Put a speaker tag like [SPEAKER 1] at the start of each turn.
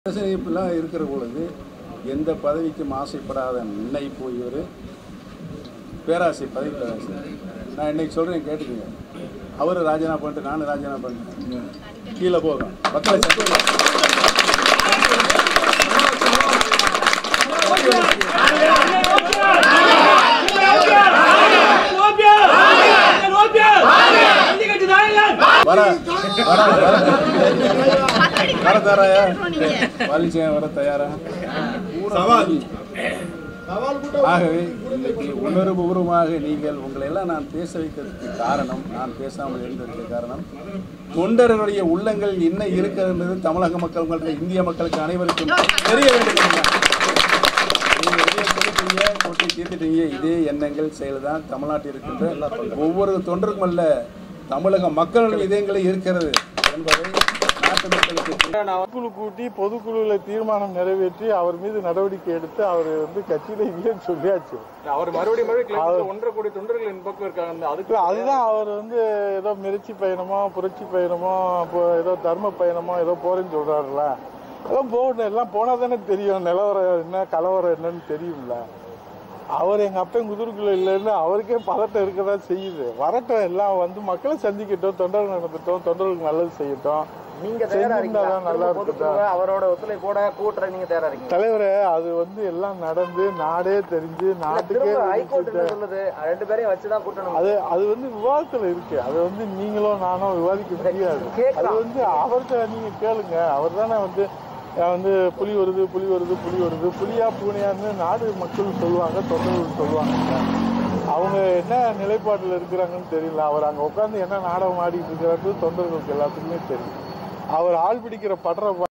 [SPEAKER 1] இப்பெல்லாம் இருக்கிற பொழுது எந்த பதவிக்கும் ஆசைப்படாத என்னை போய் இவர் பேராசை பதவி பேராசை நான் இன்னைக்கு சொல்கிறேன் கேட்டுக்கோங்க அவர் ராஜினாமா பண்ணிட்டு நானும் ராஜினாமா பண்ணிட்டேன் கீழே போகும் பத்து லட்சம் வர வர வர வர தயாரா வலிச்சேன் வர தயாரா சவால் ஆகவே இன்னைக்கு உணர்வு பூர்வமாக நீங்கள் உங்களை எல்லாம் நான் பேச வைக்கிறதுக்கு காரணம் நான் பேசாமல் இருந்ததுக்கு காரணம் தொண்டர்களுடைய உள்ளங்கள் என்ன இருக்கிறது தமிழக மக்கள் உங்களுக்கு இந்திய மக்களுக்கு அனைவருக்கும் தெரிய வேண்டும் நீங்க வெளியே சொல்லிட்டீங்க கொட்டி தீர்த்துட்டீங்க இதே எண்ணங்கள் செயல் தான் தமிழ்நாட்டில் இருக்கின்ற ஒவ்வொரு தொண்டருக்கும் அல்ல தமிழக மக்கள் இதயங்களில் இருக்கிறது என்பதை நாட்டு மக்களுக்கு
[SPEAKER 2] குழு கூட்டி பொதுக்குழுல தீர்மானம் நிறைவேற்றி அவர் மீது நடவடிக்கை எடுத்து அவர் வந்து கட்சியில இல்லைன்னு சொல்லியாச்சு
[SPEAKER 3] அவர் மறுபடியும் மறுபடியும் claim பண்ணி ஒன்றரை கோடி தொண்டர்கள் இந்த பக்கம் இருக்காங்க அதுக்கு
[SPEAKER 2] இல்ல, அதுதான் அவர் வந்து ஏதோ மிரட்சி பயணமோ புரட்சி பயணமோ அப்போ ஏதோ தர்ம பயணமோ ஏதோ போறேன்னு சொல்றாருல எல்லாம் போகணும் எல்லாம் போனா தானே தெரியும் நிலவரம் என்ன கலவரம் என்னன்னு தெரியும்ல அவர் எங்க அப்பன் குதிர்குள்ள இல்லைன்னு அவருக்கே பதட்டம் இருக்கதான் செய்யுது வரட்டும் எல்லாம் வந்து மக்களை சந்திக்கட்டும் தொண்டர்கள் நடத்தட்டும் தொண்டர்களுக்கு நல்லது செய்யட்டும்
[SPEAKER 4] நீங்க தயாரா இருக்கீங்களா
[SPEAKER 2] செஞ்சிருந்தா நல்லா
[SPEAKER 4] திரும்ப
[SPEAKER 2] இருக்கட்டும்
[SPEAKER 4] பொதுக்குழுவை அவரோட ஒத்துழைப்போட கூட்டுற நீங்க தயாரா இருக்கீங்க
[SPEAKER 2] தலைவரே அது வந்து எல்லாம் நடந்து நாடே தெரிஞ்சு நாட்டுக்கே
[SPEAKER 4] திரும்ப ஹைகோர்ட்
[SPEAKER 2] தெரிஞ்சு-
[SPEAKER 4] என்ன சொல்லுது ரெண்டு பேரையும் வச்சுதான் கூட்டணும்
[SPEAKER 2] அது அது வந்து விவாதத்துல இருக்கு அது வந்து நீங்களும் நானும் விவாதிக்க முடியாது
[SPEAKER 4] கேட்கலாம்.
[SPEAKER 2] அது வந்து அவர்கிட்ட நீங்க கேளுங்க அவர் தானே வந்து அஹ் வந்து புலி வருது புலி வருது புலி வருது புலியா பூனையான்னு நாடு மக்கள் சொல்லுவாங்க தொண்டர்கள் சொல்லுவாங்க அவங்க என்ன நிலைப்பாட்டில் இருக்கிறாங்கன்னு தெரியல அவர் அங்க உட்காந்து என்ன நாடகம் ஆடிட்டு இருக்கிறாரு தொண்டர்களுக்கு எல்லாத்துக்குமே தெரியும் அவர் ஆள் பிடிக்கிற படுற